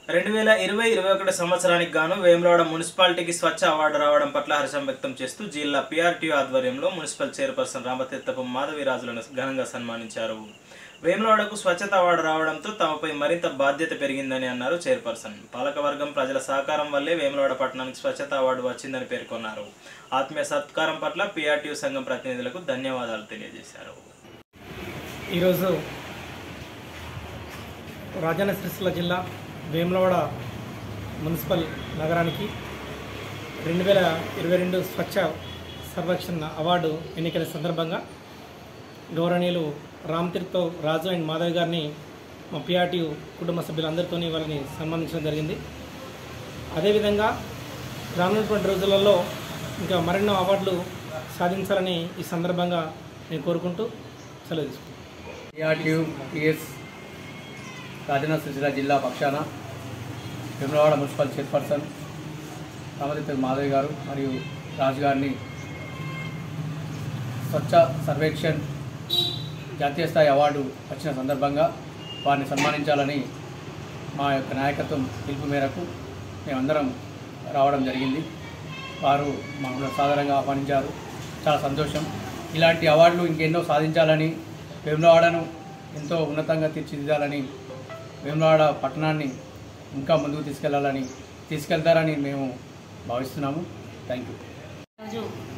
రెండు వేల ఇరవై ఇరవై ఒకటి సంవత్సరానికి గాను వేములవాడ మున్సిపాలిటీకి స్వచ్ఛ అవార్డు రావడం పట్ల హర్షం వ్యక్తం చేస్తూ జిల్లా పిఆర్టీయూ ఆధ్వర్యంలో మున్సిపల్ చైర్పర్సన్ రామతీర్థపు మాధవిరాజులను ఘనంగా సన్మానించారు వేములవాడకు స్వచ్ఛత అవార్డు రావడంతో తమపై మరింత బాధ్యత పెరిగిందని అన్నారు చైర్పర్సన్ పాలకవర్గం ప్రజల సహకారం వల్లే వేములవాడ పట్టణానికి స్వచ్ఛత అవార్డు వచ్చిందని పేర్కొన్నారు ఆత్మీయ సత్కారం పట్ల పిఆర్టీయూ సంఘం ప్రతినిధులకు ధన్యవాదాలు తెలియజేశారు ఈరోజు రాజన్న సిరిసిల్ల జిల్లా వేములవాడ మున్సిపల్ నగరానికి రెండు వేల ఇరవై రెండు స్వచ్ఛ సర్వేక్షణ అవార్డు ఎన్నికల సందర్భంగా గౌరవనీయులు రామతీర్థ రాజు అండ్ మాధవ్ గారిని మా పిఆర్టీయు కుటుంబ సభ్యులందరితో వాళ్ళని సన్మానించడం జరిగింది అదేవిధంగా రానున్నటువంటి రోజులలో ఇంకా మరెన్నో అవార్డులు సాధించాలని ఈ సందర్భంగా నేను కోరుకుంటూ సెలవు తీసుకుంటాను టీఆర్టీయూ టీఎస్ రాజన్న సిరిసిల్ల జిల్లా పక్షాన వేములవాడ మున్సిపల్ చైర్పర్సన్ రామదీప్ మాధవి గారు మరియు రాజు గారిని స్వచ్ఛ సర్వేక్షణ్ జాతీయ స్థాయి అవార్డు వచ్చిన సందర్భంగా వారిని సన్మానించాలని మా యొక్క నాయకత్వం పిలుపు మేరకు మేమందరం రావడం జరిగింది వారు మమ్మల్ని సాధారణంగా ఆహ్వానించారు చాలా సంతోషం ఇలాంటి అవార్డులు ఇంకెన్నో సాధించాలని వేములవాడను ఎంతో ఉన్నతంగా తీర్చిదిద్దాలని వేములవాడ పట్టణాన్ని ఇంకా ముందుకు తీసుకెళ్లాలని తీసుకెళ్తారని మేము భావిస్తున్నాము థ్యాంక్ యూ ఈరోజు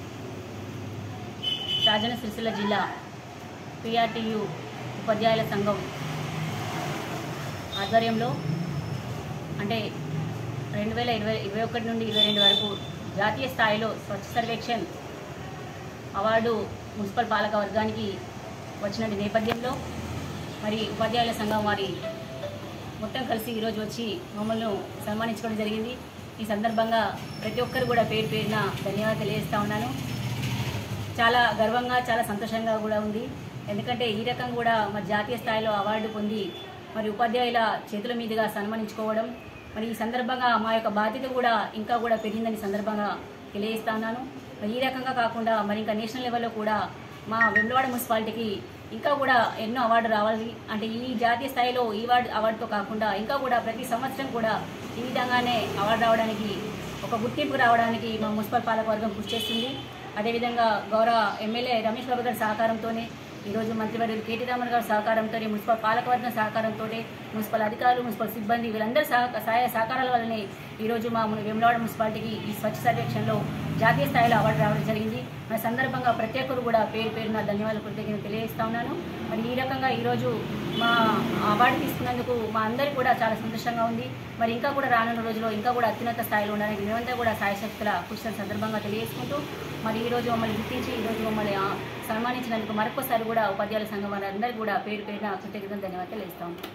రాజన్న సిరిసిల్ల జిల్లా పిఆర్టీయు ఉపాధ్యాయుల సంఘం ఆధ్వర్యంలో అంటే రెండు వేల ఇరవై ఇరవై ఒకటి నుండి ఇరవై రెండు వరకు జాతీయ స్థాయిలో స్వచ్ఛ సర్వేక్షణ్ అవార్డు మున్సిపల్ పాలక వర్గానికి వచ్చిన నేపథ్యంలో మరి ఉపాధ్యాయుల సంఘం వారి మొత్తం కలిసి ఈరోజు వచ్చి మమ్మల్ని సన్మానించుకోవడం జరిగింది ఈ సందర్భంగా ప్రతి ఒక్కరు కూడా పేరు పేరున ధన్యవాదాలు తెలియజేస్తా ఉన్నాను చాలా గర్వంగా చాలా సంతోషంగా కూడా ఉంది ఎందుకంటే ఈ రకం కూడా మరి జాతీయ స్థాయిలో అవార్డు పొంది మరి ఉపాధ్యాయుల చేతుల మీదుగా సన్మానించుకోవడం మరి ఈ సందర్భంగా మా యొక్క బాధ్యత కూడా ఇంకా కూడా పెరిగిందని సందర్భంగా తెలియజేస్తా ఉన్నాను మరి ఈ రకంగా కాకుండా మరి ఇంకా నేషనల్ లెవెల్లో కూడా మా వెమ్లవాడ మున్సిపాలిటీకి ఇంకా కూడా ఎన్నో అవార్డు రావాలి అంటే ఈ జాతీయ స్థాయిలో ఈ అవార్డు అవార్డుతో కాకుండా ఇంకా కూడా ప్రతి సంవత్సరం కూడా ఈ విధంగానే అవార్డు రావడానికి ఒక గుర్తింపు రావడానికి మా మున్సిపల్ పాలకవర్గం కృషి చేస్తుంది అదేవిధంగా గౌరవ ఎమ్మెల్యే రమేష్ బాబు గారి సహకారంతోనే ఈరోజు మంత్రివర్యులు కేటీ రామన్ గారి సహకారంతో మున్సిపల్ పాలకవర్గం సహకారంతో మున్సిపల్ అధికారులు మున్సిపల్ సిబ్బంది వీళ్ళందరి సహ సహాయ సహకారాల వల్లనే ఈరోజు మా మున్- వేములవాడ మున్సిపాలిటీకి ఈ స్వచ్ఛ సర్వేక్షణలో జాతీయ స్థాయిలో అవార్డు రావడం జరిగింది మరి సందర్భంగా ప్రతి ఒక్కరు కూడా పేరు పేరున ధన్యవాదాలు కృతజ్ఞతలు తెలియజేస్తా ఉన్నాను మరి ఈ రకంగా ఈరోజు మా అవార్డు తీసుకున్నందుకు మా అందరికీ కూడా చాలా సంతోషంగా ఉంది మరి ఇంకా కూడా రానున్న రోజుల్లో ఇంకా కూడా అత్యున్నత స్థాయిలో ఉండడానికి మేమంతా కూడా సాయశక్తుల కృషి సందర్భంగా తెలియజేసుకుంటూ మరి ఈ రోజు మమ్మల్ని గుర్తించి ఈ రోజు మమ్మల్ని ఆ, సన్మానించినందుకు మరొకసారి కూడా ఉపాధ్యాయుల సంఘం వారందరికీ కూడా పేరు పేరున కృతజ్ఞతలు ధన్యవాదాలు తెలియజేస్తాం